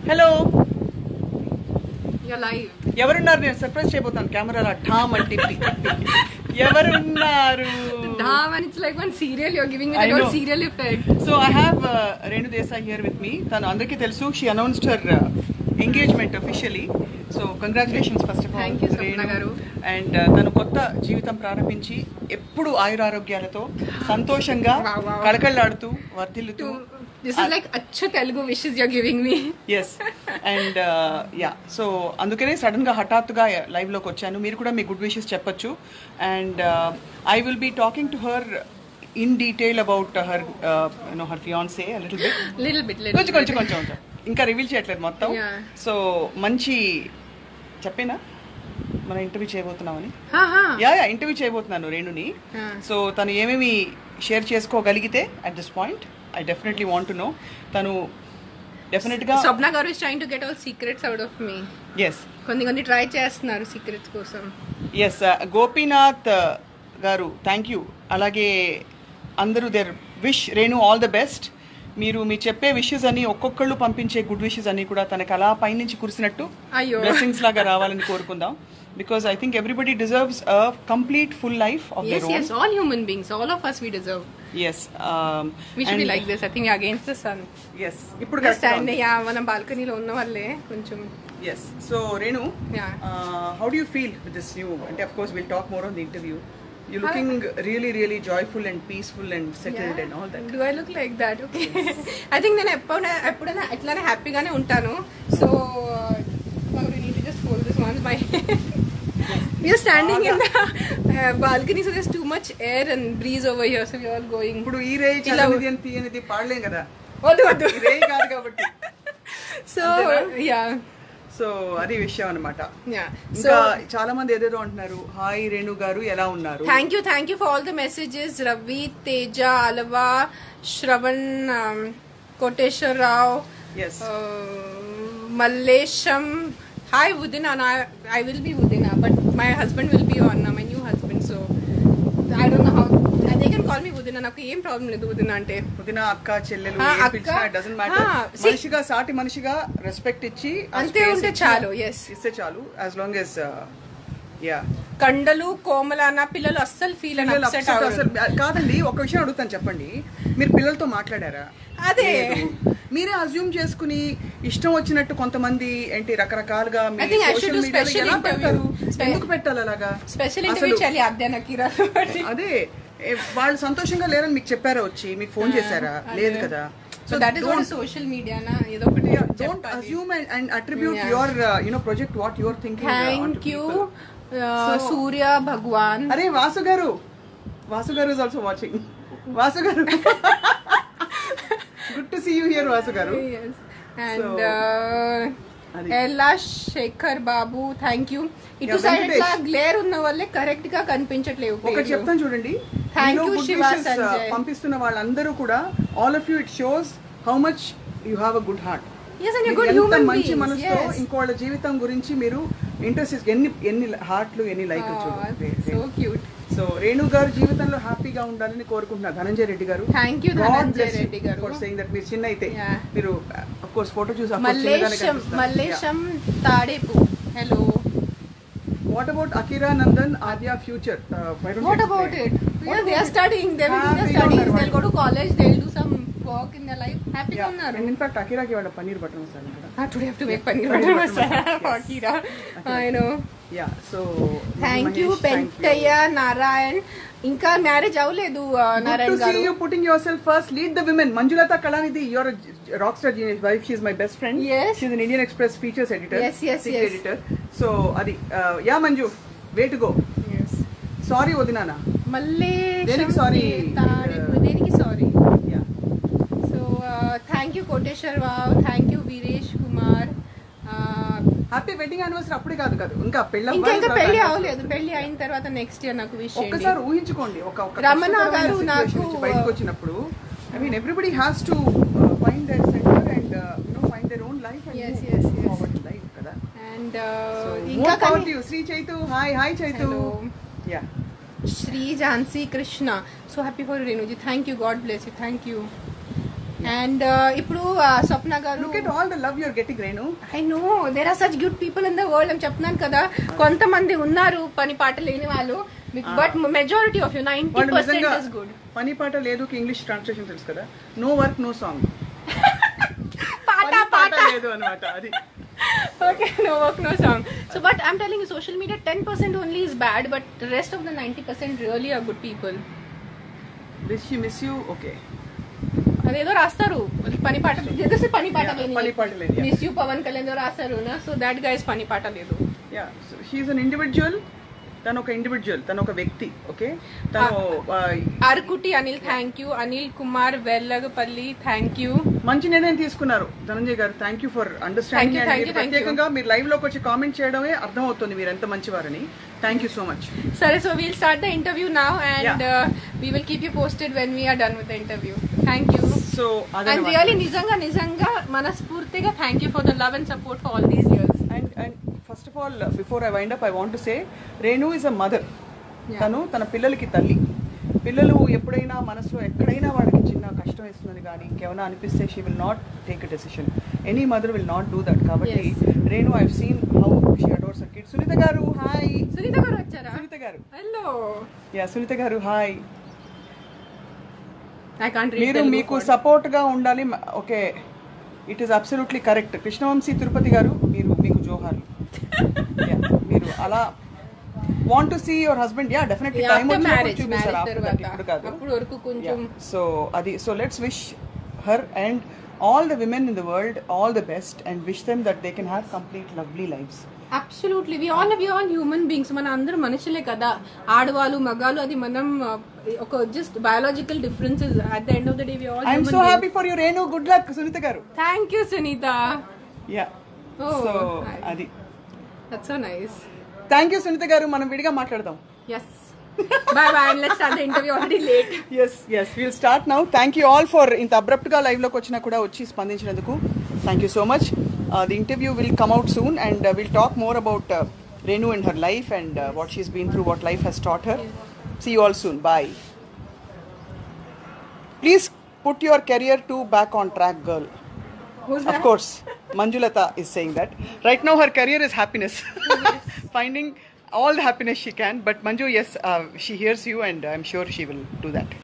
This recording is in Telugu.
Hello You're live. ఎవరున్నారు నేను సర్ప్రైజ్ చేయబోతాను కెమెరాలో ఠామ్ అని తిప్పి తిప్పి. ఎవరున్నారు Damn, and it's like one serial. You're giving me I the whole know. serial effect. So I have Renu Desai here with me తను అందరికీ తెలుసు she announced her engagement officially so congratulations first of all Thank you, Sapna garu. And తను కొత్త జీవితం ప్రారంభించి ఎప్పుడు ఆయురారోగ్యాలతో సంతోషంగా Wow, wow. కళకళలాడుతూ వర్ధిల్లుతూ This is like acha Telugu wishes you're giving me. Yes and yeah so అందుకనే సడన్ గా హఠాత్తుగా లైవ్ లోకి వచ్చాను మీరు కూడా మీ గుడ్ విషెస్ చెప్పొచ్చు and I will be talking to her in detail about her know her fiance little bit Little bit, little కొంచెం bit. కొంచెం కొంచెం కొంచెం ఇంకా రివీల్ చేయట్లేదు మొత్తం Yeah. సో మంచి చెప్పేనా మనం ఇంటర్వ్యూ చేయబోతున్నామని Ha ha. Yeah yeah interview చేయబోతున్నాను రేణుని Ah. సో తను ఏమేమి షేర్ చేసుకోగలిగితే at this point I definitely want to know తను డెఫినెట్గా Swapna Garu is trying to get all secrets out of me. Yes కొన్ని కొన్ని ట్రై చేస్తున్నారు సీక్రెట్స్ కోసం ఎస్ గోపీనాథ్ గారు థ్యాంక్ యూ అలాగే అందరూ their wish Renu all the best మీరు మీ చెప్పే విషెస్ అని ఒక్కొక్కళ్ళు పంపించే గుడ్ విషెస్ అన్ని కూడా తనకు అలా పైనుంచి కురిసినట్టు అయ్యో. బ్లెస్సింగ్స్ లాగా రావాలని కోరుకుందాం because I think everybody deserves a complete full life of yes there yes all human beings all of us we deserve yes we should be like this i think we're against the sun yes ఇప్పుడు just stand yeah మన బాల్కనీలో ఉన్న వాళ్ళే కొంచెం yes so Renu Yeah. How do you feel with this new అంటే of course will talk more on the interview you looking really really joyful and peaceful and settled and all that do I look like that okay I think నేను ఎప్పుడైనా ఎప్పుడైనా ఎట్లానే హ్యాపీగానే ఉంటాను so just hold this once my We're standing in the uh, balcony, so there's too much air and breeze over here, so we're all going. ఇప్పుడు ఈ రే ఇలా చల్లనిది అని తీయనిది పాడలేం కదా వద్దు వద్దు ఈ రే కాదు కాబట్టి సో అంతేనా? యా సో అది విషయం అనమాట యా సో ఇంకా చాలా మంది ఏదేదో అంటున్నారు హాయ్ రేణు గారు ఎలా ఉన్నారు thank you thank you for all the messages Ravi Teja అలవా శ్రవణ్ కోటేశ్వర్ రావు ఎస్ మల్లేశం హాయ్ ఉదినా ఐ విల్ బి ఉదినా but my husband will be on my new husband so I don't know how they can call me ఉదినా నాకు ఏం ప్రాబ్లం లేదు ఉదినా అంటే పుదిన అక్క చెల్లెలు ఆ, ఏం అక్క. పిలిచినా డజన్ మ్యాటర్ ఆ, see- మనిషిగా సాటి మనిషిగా రెస్పెక్ట్ ఇచ్చి ఆ అంతే space ఉంటే ఇచ్చి చాలు, yes. ఇస్తే చాలు యాజ్ లాంగ్ ఎస్ యా కండలు కోమల నా పిల్లలు అస్సలు ఫీల్ అని పిల్లలు అప్సెట్ upset అవ్వరు అసలు కాదండి ఒక విషయం అడుగుతాను చెప్పండి మీరు పిల్లలతో మాట్లాడారా అదే. లేదు. మీరే అజ్యూమ్ చేసుకుని ఇష్టం వచ్చినట్టు కొంతమంది ఏంటి రకరకాలుగా మీ I think I should social do media లో special ఎలా interview. పెడతారు Spe- ఎందుకు పెట్టాలి అలాగా స్పెషల్ అసలు ఇంటర్వ్యూ చేయాలి అద్దె నకీరా అదే ఏ, వాళ్ళు సంతోషంగా లేరని మీకు చెప్పారా వచ్చి మీకు ఫోన్ చేశారా లేదు కదా so that is what social media నా ఏదో ఒకటి డోంట్ చెప్పాలి. Assume and attribute Yeah. Your you know project what your thinking thank you Surya Bhagavan అరే వాసు గారు వాసు గారు is also watching Vasu garu good to see you here Vasu garu and అది. ఎల్లా శేఖర్ బాబు థ్యాంక్ యూ ఇటు Yeah, సైడ్ వెంకటేష్. ఇట్లా గ్లేర్ ఉన్న వాళ్ళే కరెక్ట్ గా కనిపించట్లేవు ఒకటి పేర్లు. చెప్తాను చూడండి Thank మీలో you, good Shiva wishes, uh, Sanjay. పంపిస్తున్న వాళ్ళందరూ కూడా all of you it shows how much you have a good heart Yes, and you're good ఎంత human మంచి beings, మనసుతో yes. ఇంకోళ్ళ జీవితం గురించి మీరు ఇంట్రెస్ట్ ఎన్ని ఎన్ని హార్ట్లు ఎన్ని లైక్లు Oh, చూడండి so cute. సో రేణు గారు జీవితంలో హ్యాపీగా ఉండాలని కోరుకుంటున్నా ధనంజయ రెడ్డి గారు Thank you, ధనంజయ రెడ్డి గారు. ఫర్ సేయింగ్ దట్ మీరు చిన్న అయితే Yeah. మీరు ఆఫ్ కోర్స్ ఫోటో చూసి of course చిన్నగానే మల్లేశం కనిపిస్తారు. Mallesham Tadepu hello Yeah. What about Akira Nandan Adya future? Uh, why don't What you about explain? it? What Yeah, they are about it? studying. They will do their Happy studies. ఉన్నారు They'll go to college. They'll do some work in their life. Happy Yeah. ఉన్నారు. And in fact, Akiraకి వాళ్ళ పన్నీర్ బటర్ మసాలా కూడా Ah, today I have to make paneer Paneer butter butter masala masala, for yes. Kira. I know. Yeah so thank you Pentaiah Narayan ఇంకా మ్యారేజ్ అవ్వలేదు uh, Narayan Good to see గారు you putting yourself first. Lead the women. Manjulata Kalanidhi, you're a rockstar genius wife. She's my best friend. Yes. She's an Indian Express features editor. Yes, yes, Six yes. editor. So, Adi, uh, yeah, Manju, way to go. Sorry, Odinana. మళ్ళీ దేనికి sorry? దేనికి sorry Yeah. So thank you Koteshwar Rao thank you Veeresh Kumar happy wedding anniversary అప్పుడే కాదు కాదు ఇంకా పెళ్ళి ఇంకా ఇంకా అవ్వాలి, పెళ్లి తర్వాత అవ్వలేదు పెళ్లి అయిన తర్వాత నెక్స్ట్ ఇయర్ నాకు విష్ చేయండి ఒక్కసారి ఊహించుకోండి ఒక ఒక రమణ కష్టకరమైన గారు situation నాకు, నుంచి బయటకు వచ్చినప్పుడు I mean everybody has to find their centre and you know find their own life Yes, yes, yes. Forward in life కదా అండ్ సో ఇంకా ఇంకా కానీ you Sri Chaitu hi hi Chaitu Hello. Yeah Sri Jhansi Krishna so happy for Renuji thank you God bless you thank you and ఇప్పుడు uh, Swapna garu look at all the love your getting Renu I know there are such good people in the world అని చెప్తున్నాను కదా కొంతమంది ఉన్నారు పని పాట లేని వాళ్ళు but majority of you ninety వాళ్ళు పర్సెంట్ నిజంగా ఇస్ గుడ్ పని పాట లేదు ఇంగ్లీష్ ట్రాన్స్లేషన్ తెలుసు కదా నో వర్క్ నో సాంగ్ పాట పాట లేదు అనమాట అది okay no work no song so but i'm telling you social media 10% only is bad but the rest of the 90% really are good people wish you miss you okay అదేదో రాస్తారు పని పాట ఏదో సే పని పాట Yeah, లేని పని పాట లేని, yeah. Miss you Pawan Kalyan ఏదో రాస్తారు నా సో దాట్ గైస్ పని పాట లేదు yeah so she an individual తను ఒక ఇండివిజువల్ తను ఒక వ్యక్తి ఓకే తను ఆ, Arakuti Anil thank you Anil Kumar Vellagapalli thank you మంచి నిర్ణయం తీసుకున్నారు Dhananjay garu thank you for Thank understanding you, and thank మీరు you, thank you. ప్రత్యేకంగా మీరు లైవ్ లోకి వచ్చి కామెంట్ చేయడమే అర్థం అవుతుంది మీరు ఎంత మంచివారని థ్యాంక్ యూ సో మచ్ సరే so we'll start the interview now and Yeah. We will keep you posted when we're done with the interview thank you so and really నిజంగా నిజంగా మనస్ఫూర్తిగా thank you for the love and support for all these years and and first of all before I wind up I want to say Renu is a mother Yeah. తను తన పిల్లలకి తల్లి పిల్లలు ఎప్పుడైనా మనసులో ఎక్కడైనా వాళ్ళకి చిన్న కష్టం వేస్తున్నది కానీ ఇంకేమైనా అనిపిస్తే she will not take a decision any mother will not do that కాబట్టి Yes. Renu I seen how she adores a kid Sunitha garu hi Sunitha గారు వచ్చారా సునీత గారు hello yeah Sunitha garu hi I can't మీరు మీకు సపోర్ట్ గా ఉండాలి okay it is absolutely correct Krishnavamsi Tirupati garu మీరు మీకు జోహార్లు Yeah, మీరు అలా want to see your husband yeah definitely time after marriage చూపిస్తారు మ్యారేజ్ after that, తర్వాత ఇప్పుడు కాదు అప్పుడు వరకు కొంచెం సో అది so let's wish her and all the women in the world all the best and wish them that they can have complete lovely lifes absolutely we all we all human beings మన అందరూ మనుషులే కదా ఆడవాళ్ళు మగాలు అది మనం uh, ఒక just biological differences at the end of the day we all I'm so happy for you Renu good luck Sunitha garu thank you Sunitha yeah Oh, so hi. అది that's so nice thank you Sunitha garu మనం విడిగా మాట్లాడదాం yes bye bye let's start the interview already late yes yes will start now thank you all for ఇంత అబ్రప్ట్గా లైవ్లోకి వచ్చినా కూడా వచ్చి స్పందించినందుకు thank you so much the interview will come out soon and will talk more about Renu and her life and what she's been through what life has taught her see you all soon bye please put your career to back on track girl Of course, Manjulata is saying that. Right now, her career is happiness. Finding all the happiness she can. But Manju, yes, uh, she hears you, and I'm sure she will do that.